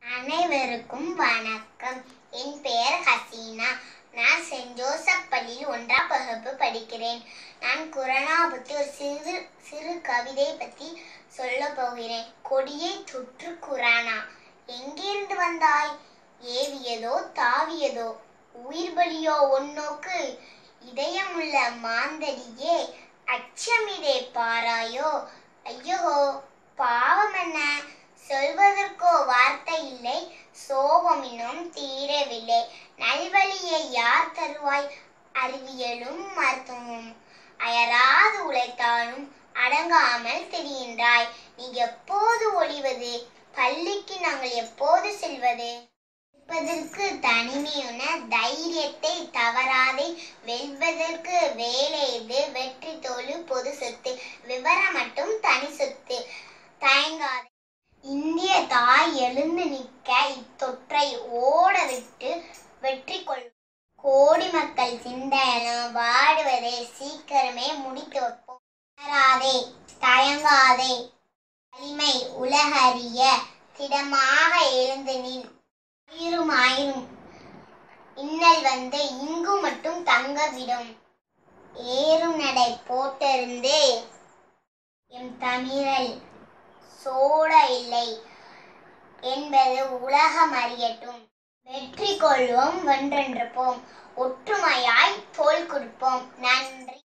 அனைவருக்கும் வணக்கம் என் பெயர் ஹசீனா நான் சென்ட் ஜோசப் பள்ளியில் ஒன்றாம் வகுப்பு படிக்கிறேன் நான் குரணா பற்றி ஒரு சிறு சிறு கவிதை பற்றி சொல்ல போகிறேன் கொடியை தொற்று குரானா எங்கிருந்து வந்தாய் ஏவியதோ தாவியதோ உயிர் பலியோ உன்னோக்கு இதயமுள்ள மாந்தடியே அச்சமிதை பாராயோ ஐயோ பாவம் என்ன சொல்வதற்கோ வார்த்தை இல்லை சோகமினும் தீரவில்லை நல்வழியை யார் தருவாய் அறிவியலும் மருத்துவமும் அயராது உழைத்தாலும் அடங்காமல் தெரிகின்றாய் நீ எப்போது ஒளிவது பள்ளிக்கு நாங்கள் எப்போது செல்வது இருப்பதற்கு தனிமையுன தைரியத்தை தவறாதே வெல்வதற்கு வேலை இது வெற்றி தோழு பொது சொத்து விவரம் மட்டும் தனி சொத்து தயங்காதே இந்திய தாய் எழுந்து நிற்க இத்தொற்றை ஓட விட்டு வெற்றி கொள் கோடி மக்கள் சிந்தனம் வாடுவதை சீக்கிரமே முடித்து வைப்போம் தளராதே தயங்காதே வலிமை உலகறிய திடமாக எழுந்து நின் ஆயிரும் ஆயிரும் இன்னல் வந்து இங்கு மட்டும் தங்க விடும் ஏறும் நடை போட்டிருந்து எம் தமிழல் சோட இல்லை என்பது உலகம் அறியட்டும் வெற்றி கொள்வோம் வென்றென்றுப்போம் ஒற்றுமையாய் தோல் கொடுப்போம் நன்றி